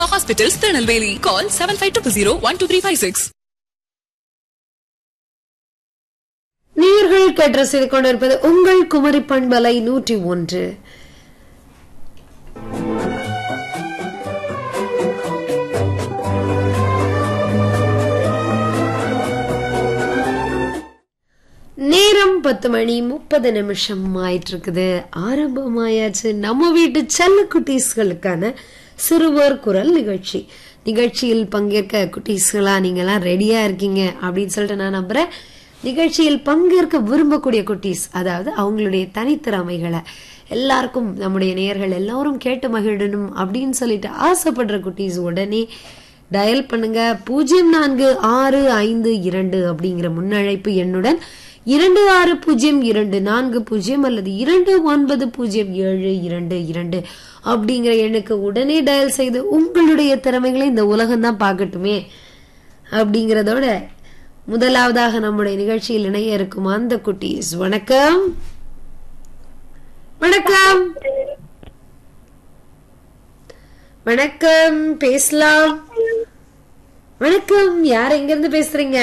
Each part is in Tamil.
Hospitals, Tirunelveli. Call 7520 நீர்கள் கேட்டு செய்து கொண்டிருப்பது உங்கள் குமரி பண்பலை நூற்றி ஒன்று நேரம் பத்து மணி முப்பது நிமிஷம் ஆயிட்டு இருக்குது ஆரம்பமாயாச்சு நம்ம வீட்டு செல்ல குட்டீஸ்களுக்கான சிறுவர் குரல் நிகழ்ச்சி நிகழ்ச்சியில் பங்கேற்க குட்டீஸ்களா நீங்கெல்லாம் ரெடியா இருக்கீங்க அப்படின்னு சொல்லிட்டு நான் நம்புறேன் நிகழ்ச்சியில் பங்கேற்க விரும்பக்கூடிய குட்டீஸ் அதாவது அவங்களுடைய தனித்திறமைகளை எல்லாருக்கும் நம்முடைய நேயர்கள் எல்லாரும் கேட்டு மகிழணும் அப்படின்னு சொல்லிட்டு ஆசைப்படுற குட்டீஸ் உடனே டயல் பண்ணுங்க பூஜ்ஜியம் நான்கு ஆறு ஐந்து இரண்டு அப்படிங்கிற முன்னழைப்பு எண்ணுடன் இரண்டு ஆறு பூஜ்ஜியம் இரண்டு நான்கு பூஜ்ஜியம் அல்லது இரண்டு ஒன்பது பூஜ்ஜியம் ஏழு இரண்டு இரண்டு அப்படிங்கிற எண்ணுக்கு உடனே டயல் செய்து உங்களுடைய திறமைகளை இந்த உலகம் தான் பார்க்கட்டுமே அப்படிங்கறதோட முதலாவதாக நம்முடைய நிகழ்ச்சியில் இணைய இருக்கும் அந்த குட்டீஸ் வணக்கம் வணக்கம் வணக்கம் பேசலாம் வணக்கம் யார் எங்க இருந்து பேசுறீங்க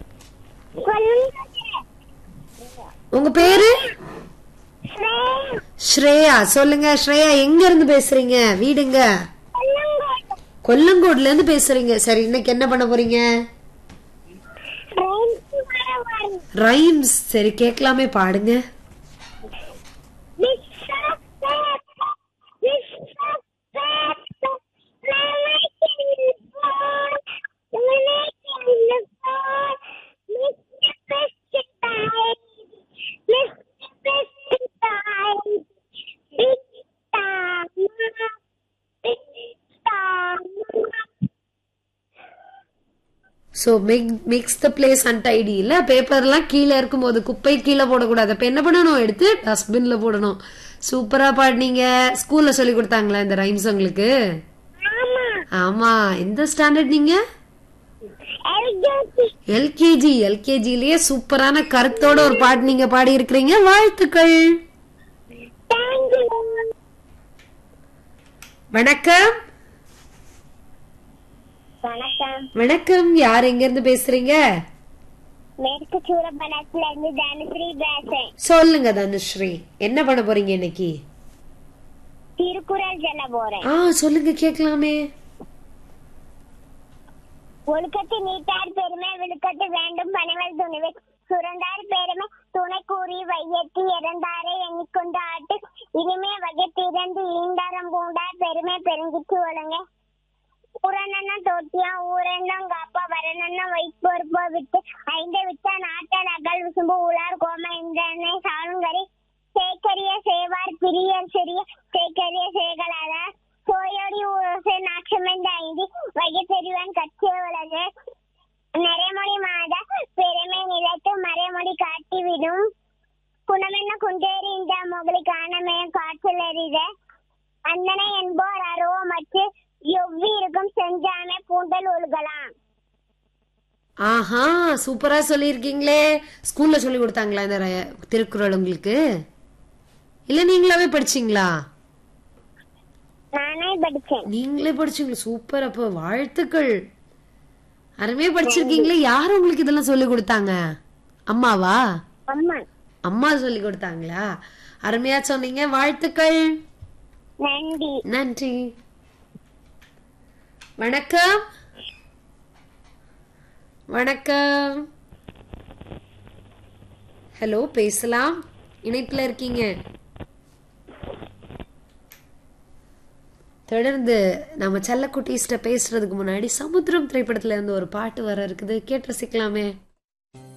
உங்க பேரு ஸ்ரேயா சொல்லுங்க ஸ்ரேயா எங்க இருந்து பேசுறீங்க வீடுங்க கொல்லங்கோட்ல இருந்து பேசுறீங்க சரி இன்னைக்கு என்ன பண்ண போறீங்க ரைம்ஸ் சரி கேட்கலாமே பாடுங்க so mix the place untidy இல்ல பேப்பர்லாம் கீழே இருக்கும்போது குப்பை கீழே போடக்கூடாது அப்ப என்ன பண்ணணும் எடுத்து டஸ்ட்பின்ல போடணும் சூப்பரா பாடினீங்க ஸ்கூல்ல சொல்லி கொடுத்தாங்களா இந்த ரைம்ஸ் உங்களுக்கு ஆமா எந்த ஸ்டாண்டர்ட் நீங்க எல்கேஜி எல்கேஜிலேயே சூப்பரான கருத்தோட ஒரு பாட்டு நீங்க பாடி இருக்கிறீங்க வாழ்த்துக்கள் வணக்கம் வணக்கம் வணக்கம் யார் எங்க இருந்து பேசுறீங்க மேற்கு சூரப்பணத்துல இருந்து தனுஸ்ரீ பேசுறேன் சொல்லுங்க தனுஸ்ரீ என்ன பண்ண போறீங்க இன்னைக்கு திருக்குறள் சொல்ல போறேன் ஆ சொல்லுங்க கேட்கலாமே ஒழுக்கத்து நீட்டார் பெருமை விழுக்கத்து வேண்டும் பணிவல் துணிவை சுரந்தார் பெருமை துணை கூறி வையத்தி இறந்தாரை எண்ணிக்கொண்டு ஆட்டு இனிமே வகை திறந்து ஈண்டாரம் பூண்டார் பெருமை பெருங்கிட்டு ஒழுங்க ஊரண்ணா தோட்டியா ஊரெண்ணம் காப்பா வரணும்னா வைப்பொறுப்போ விட்டு ஐந்தை விட்டா நாட்டல் அகல் விசும்பு உலார் கோம இந்தனை சாலுங்கரி சேக்கரிய சேவார் பிரியர் சிறிய சேக்கரிய சேகலாத சோயோடி ஊரசை நாட்சமெந்த ஐந்தி வகை தெரிவன் கட்சிய உலகு நிறைமொழி மாத பெருமை நிலைத்து மறைமொழி காட்டிவிடும் குணமென்ன குண்டேறி இந்த முகலி காணமே காற்றில் எறித அந்தனை என்போர் அருவ மற்ற எவ்வி இருக்கும் செஞ்சாமே பூண்டல் ஒழுகலாம் ஆஹா சூப்பரா சொல்லியிருக்கீங்களே ஸ்கூல்ல சொல்லி கொடுத்தாங்களா இந்த ர- திருக்குறள் உங்களுக்கு இல்ல நீங்களாவே படிச்சீங்களா நானே படிச்சேன் நீங்களே படிச்சீங்களா சூப்பர் அப்ப வாழ்த்துக்கள் அருமையா படிச்சிருக்கீங்களே யார் உங்களுக்கு இதெல்லாம் சொல்லி கொடுத்தாங்க அம்மாவா அம்மா அம்மா சொல்லி கொடுத்தாங்களா அருமையா சொன்னீங்க வாழ்த்துக்கள் நன்றி நன்றி வணக்கம் வணக்கம் ஹலோ பேசலாம் இணைப்புல இருக்கீங்க தொடர்ந்து நம்ம செல்லக்குட்டீஸ்ட பேசுறதுக்கு முன்னாடி சமுத்திரம் திரைப்படத்துல இருந்து ஒரு பாட்டு வர இருக்குது கேட்டு ரசிக்கலாமே